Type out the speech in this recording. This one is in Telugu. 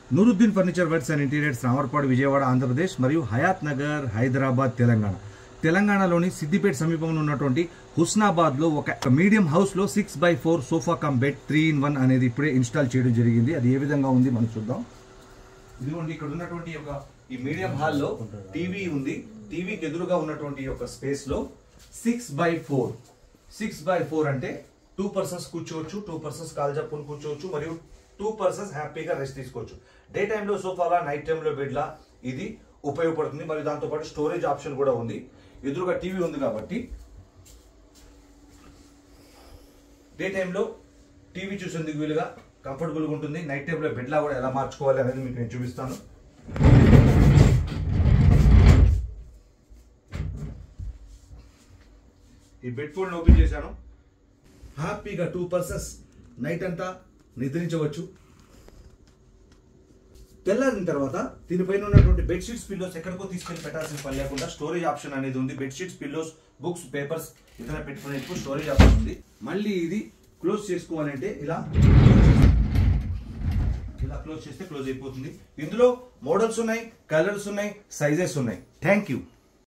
Nooruddin furniture works and interiors రామర్పాడు Vijayawada Andhra Pradesh మరియు హయాత్ నగర్ హైదరాబాద్ తెలంగాణ తెలంగాణలోని సిద్దిపేట సమీపంలో ఉన్నటువంటి హుస్నాబాద్ లో ఒక మీడియం హౌస్ లో six by four sofa cum bed three in one అనేది ఇప్పుడే ఇన్స్టాల్ చేయడం జరిగింది అది ఏ విధంగా ఉంది మనం చూద్దాం ఇదిగోండి ఇక్కడ ఉన్నటువంటి ఒక ఈ మీడియం హాల్ లో టీవీ ఉంది టీవీకి ఎదురుగా ఉన్నటువంటి ఈ యొక్క స్పేస్ లో six by four six by four అంటే టూ పర్సన్స్ కూర్చోవచ్చు టూ పర్సన్స్ కాల్ చెప్పుకొని కూర్చోవచ్చు మరియు టూ పర్సన్స్ హ్యాపీగా రెస్ట్ తీసుకోవచ్చు డే టైంలో సోఫాలా నైట్ టైంలో బెడ్లా ఇది ఉపయోగపడుతుంది మరియు దాంతో పాటు స్టోరేజ్ ఆప్షన్ కూడా ఉంది ఎదురుగా టీవీ ఉంది కాబట్టి డే టైంలో టీవీ చూసేందుకు వీలుగా కంఫర్టబుల్గా ఉంటుంది నైట్ టైంలో బెడ్లా కూడా ఎలా మార్చుకోవాలి అనేది మీకు నేను చూపిస్తాను ఈ బెడ్ ఫోల్డ్ ఓపెన్ చేశాను హ్యాపీగా టూ పర్సన్స్ నైట్ అంతా నిద్రించవచ్చు తెల్లారిన తర్వాత దీనిపైన ఉన్నటువంటి బెడ్షీట్స్ పిల్లోస్ ఎక్కడికో తీసుకెళ్లి పెట్టాల్సిన పని లేకుండా స్టోరేజ్ ఆప్షన్ అనేది ఉంది బెడ్షీట్స్ పిల్లోస్ బుక్స్ పేపర్స్ ఇతర పెట్టుకునేందుకు స్టోరేజ్ ఆప్షన్ ఉంది మళ్ళీ ఇది క్లోజ్ చేసుకోవాలంటే ఇలా ఇలా క్లోజ్ చేస్తే క్లోజ్ అయిపోతుంది ఇందులో మోడల్స్ ఉన్నాయి కలర్స్ ఉన్నాయి సైజెస్ ఉన్నాయి థ్యాంక్ యూ